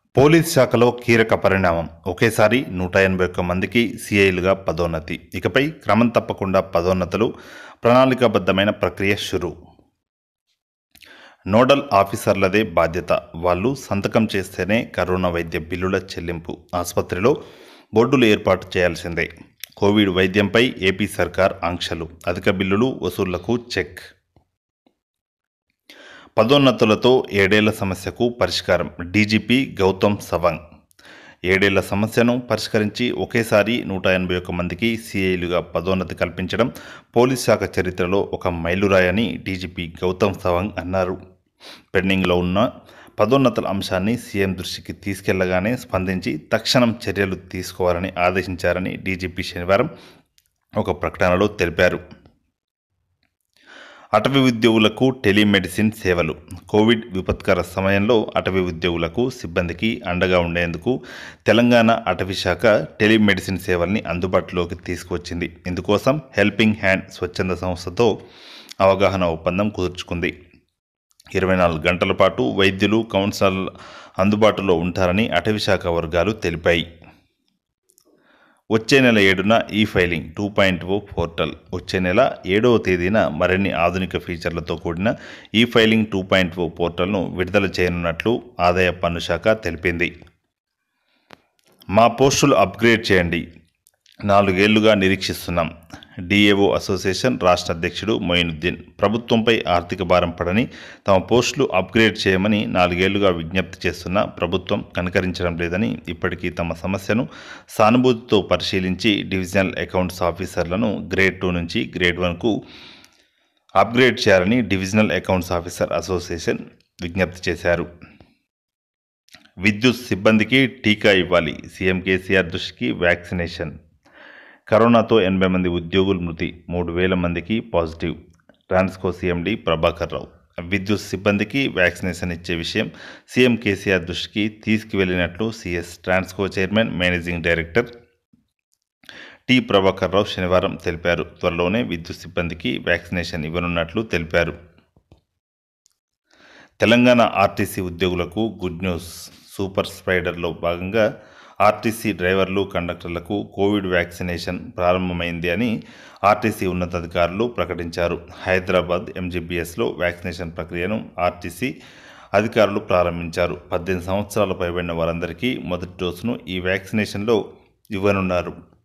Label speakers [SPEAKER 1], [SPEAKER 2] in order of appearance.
[SPEAKER 1] police శాఖలో కీలక పరిణామం ఒకేసారి నూట ఎనభై ఒక్క మందికి సిఐలుగా పదోన్నతి ఇకపై క్రమం తప్పకుండా పదోన్నతులు ప్రణాళికాబద్ధమైన ప్రక్రియ షురు నోడల్ ఆఫీసర్లదే బాధ్యత వాళ్ళు సంతకం చేస్తేనే కరోనా వైద్య బిల్లుల చెల్లింపు ఆసుపత్రిలో బోర్డులు ఏర్పాటు చేయాల్సిందే కోవిడ్ వైద్యంపై ఏపీ సర్కార్ ఆంక్షలు అధిక బిల్లులు వసూళ్లకు చెక్ పదోన్నతులతో ఏడేళ్ల సమస్యకు పరిష్కారం డీజీపీ గౌతమ్ సవాంగ్ ఏడేళ్ల సమస్యను పరిష్కరించి ఒకేసారి నూట ఎనభై ఒక్క మందికి సిఐలుగా పదోన్నతి కల్పించడం పోలీస్ శాఖ చరిత్రలో ఒక మైలురాయని డీజీపీ గౌతమ్ సవాంగ్ అన్నారు పెండింగ్లో ఉన్న పదోన్నతుల అంశాన్ని సీఎం దృష్టికి తీసుకెళ్లగానే స్పందించి తక్షణం చర్యలు తీసుకోవాలని ఆదేశించారని డీజీపీ శనివారం ఒక ప్రకటనలో తెలిపారు అటవీ ఉద్యోగులకు టెలిమెడిసిన్ సేవలు కోవిడ్ విపత్కర సమయంలో అటవీ ఉద్యోగులకు సిబ్బందికి అండగా ఉండేందుకు తెలంగాణ అటవీ శాఖ టెలిమెడిసిన్ సేవల్ని అందుబాటులోకి తీసుకువచ్చింది ఇందుకోసం హెల్పింగ్ హ్యాండ్ స్వచ్ఛంద సంస్థతో అవగాహన ఒప్పందం కుదుర్చుకుంది ఇరవై నాలుగు గంటల పాటు వైద్యులు కౌన్సిలర్ అందుబాటులో ఉంటారని అటవీ శాఖ వర్గాలు తెలిపాయి వచ్చే నెల ఏడున ఈ filing two point O portal వచ్చే నెల ఏడవ తేదీన మరిన్ని ఆధునిక ఫీచర్లతో కూడిన ఈ ఫైలింగ్ టూ పాయింట్ ఓ పోర్టల్ను విడుదల చేయనున్నట్లు ఆదాయ పన్ను శాఖ తెలిపింది మా పోస్టులు అప్గ్రేడ్ చేయండి నాలుగేళ్లుగా నిరీక్షిస్తున్నాం డిఏఓ అసోసియేషన్ రాష్ట్ర అధ్యక్షుడు మొయినుద్దీన్ ప్రభుత్వంపై ఆర్థిక భారం పడని తమ పోస్టులు అప్గ్రేడ్ చేయమని నాలుగేళ్లుగా విజ్ఞప్తి చేస్తున్న ప్రభుత్వం కనికరించడం లేదని ఇప్పటికీ తమ సమస్యను సానుభూతితో పరిశీలించి డివిజనల్ అకౌంట్స్ ఆఫీసర్లను గ్రేడ్ టూ నుంచి గ్రేడ్ వన్కు అప్గ్రేడ్ చేయాలని డివిజనల్ అకౌంట్స్ ఆఫీసర్ అసోసియేషన్ విజ్ఞప్తి చేశారు విద్యుత్ సిబ్బందికి టీకా ఇవ్వాలి సీఎం కేసీఆర్ దృష్టికి వ్యాక్సినేషన్ కరోనాతో ఎనభై మంది ఉద్యోగులు మృతి మూడు వేల మందికి పాజిటివ్ ట్రాన్స్కో సీఎండి ప్రభాకర్ రావు విద్యుత్ సిబ్బందికి వ్యాక్సినేషన్ ఇచ్చే విషయం సీఎం కేసీఆర్ దృష్టికి తీసుకువెళ్లినట్లు CS Transco chairman managing director T Prabhakar Rao శనివారం తెలిపారు త్వరలోనే విద్యుత్ సిబ్బందికి వ్యాక్సినేషన్ ఇవ్వనున్నట్లు తెలిపారు తెలంగాణ ఆర్టీసీ ఉద్యోగులకు గుడ్ న్యూస్ సూపర్ స్ప్రైడర్లో భాగంగా ఆర్టీసీ డ్రైవర్లు కండక్టర్లకు కోవిడ్ వ్యాక్సినేషన్ ప్రారంభమైంది అని ఆర్టీసీ ఉన్నతాధికారులు ప్రకటించారు హైదరాబాద్ ఎంజీబీఎస్లో వ్యాక్సినేషన్ ప్రక్రియను ఆర్టీసీ అధికారులు ప్రారంభించారు పద్దెనిమిది సంవత్సరాల పైబడిన వారందరికీ మొదటి డోసును ఈ వ్యాక్సినేషన్లో ఇవ్వనున్నారు